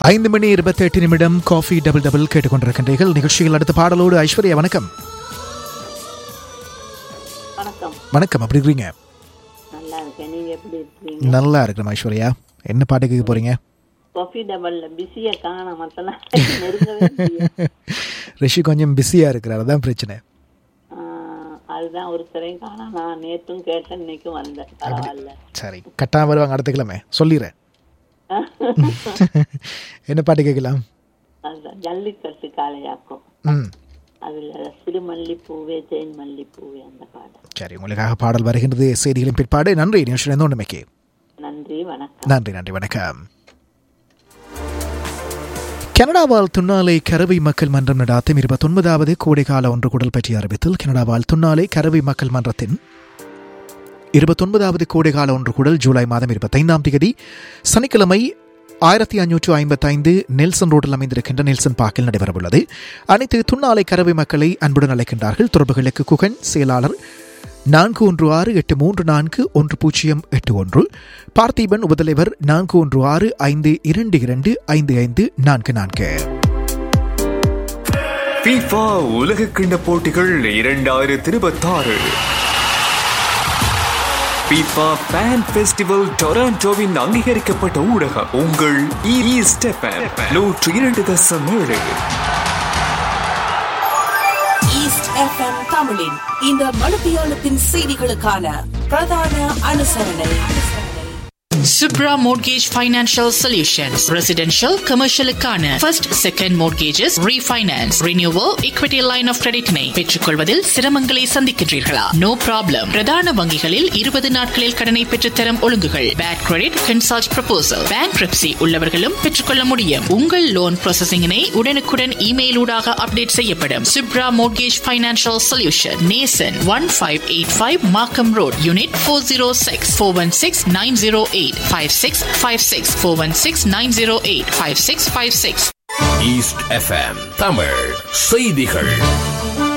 ஐந்து மணி இருபத்தி எட்டு நிமிடம் காஃபி டபுள் டபுள் கேட்டுக்கொண்டிருக்கின்றீர்கள் நிகழ்ச்சியில் அடுத்த பாடலோடு ஐஸ்வர்யா வணக்கம் வணக்கம் வணக்கம் அப்படி இருக்கீங்க நல்லா இருக்கேன் நீங்க எப்படி இருக்கீங்க நல்லா இருக்கிறோம் ஐஸ்வர்யா என்ன பாட்டு கேட்க போறீங்க காஃபி டபுள்ல பிஸியா காண மத்தெல்லாம் நெருங்கவே முடியாது. ரிஷி கொஞ்சம் பிஸியா இருக்கிறார் அதான் பிரச்சனை ஆஹ், அதுதான் ஒரு சிறையும் காண நான் நேற்றும் கேட்டேன் இன்னைக்கும் வந்தேன் பரவாயில்ல சரி கட்டாயம் வருவாங்க அடுத்த கிழமை சொல்லிடுறேன் என்ன பாட்டு கேட்கலாம் அதுதான் ஜல்லிக்கட்டு காளையாக்கும் ம் அதுல சிறு மல்லிப்பூவே தேன் மல்லிப்பூவே அந்த பாடம் சரி உங்களுக்காக பாடல் வருகின்றது செய்திகளின் பிற்பாடு நன்றி நிமிஷம் ஒன்றுமைக்கு நன்றி வணக்கம் நன்றி நன்றி வணக்கம் கனடாவால் துன்னாலை கரவை மக்கள் மன்றம் நடாத்தும் இருபத்தொன்பதாவது கோடைகால ஒன்று குடல் பற்றிய அறிவித்தல் கனடாவால் துன்னாலை கரவை மக்கள் மன்றத்தின் இருபத்தொன்பதாவது கோடைகால ஒன்று குடல் ஜூலை மாதம் இருபத்தைந்தாம் தேதி சனிக்கிழமை ஆயிரத்தி ஐநூற்று ஐம்பத்தைந்து நெல்சன் ரோட்டில் அமைந்திருக்கின்ற நெல்சன் பார்க்கில் நடைபெறவுள்ளது அனைத்து துன்னாலை கரவை மக்களை அன்புடன் அழைக்கின்றார்கள் தொடர்புகளுக்கு குகன் செயலாளர் நான்கு ஒன்று ஆறு எட்டு மூன்று நான்கு ஒன்று பூஜ்ஜியம் எட்டு ஒன்று பார்த்திபன் உபதலைவர் நான்கு ஒன்று ஆறு ஐந்து இரண்டு இரண்டு ஐந்து ஐந்து நான்கு நான்கு FIFA உலக கிண்ட போட்டிகள் இரண்டாயிரத்தி இருபத்தாறு FIFA ஃபேன் ஃபெஸ்டிவல் டொராண்டோவின் அங்கீகரிக்கப்பட்ட ஊடகம் உங்கள் இ ஸ்டெப்பன் நூற்று இரண்டு தசம் ஏழு ஈஸ்ட் எஃப்எம் தமிழின் இந்த மனுபியாளத்தின் செய்திகளுக்கான பிரதான அனுசரணை Subra Mortgage Financial Solutions. Residential, commercial க்கான first, second mortgages, refinance, renewal, equity line of credit னை பெற்றுக்கொள்வதில் சிரமங்களை சந்திக்கின்றீர்களா நோ ப்ராப்ளம் பிரதான வங்கிகளில் இருபது நாட்களில் கடனை பெற்றுத்தரும் ஒழுங்குகள் bad credit consult proposal bank உள்ளவர்களும் பெற்றுக்கொள்ள முடியும் உங்கள் லோன் ப்ராசஸிங்கினை உடனுக்குடன் இமெயில் ஊடாக அப்டேட் செய்யப்படும் Subra Mortgage Financial Solution நேசன் one five eight five Markham road unit four zero six four one six nine zero eight five six five six four one six nine zero eight five six five six east FM Tamil செய்திகள்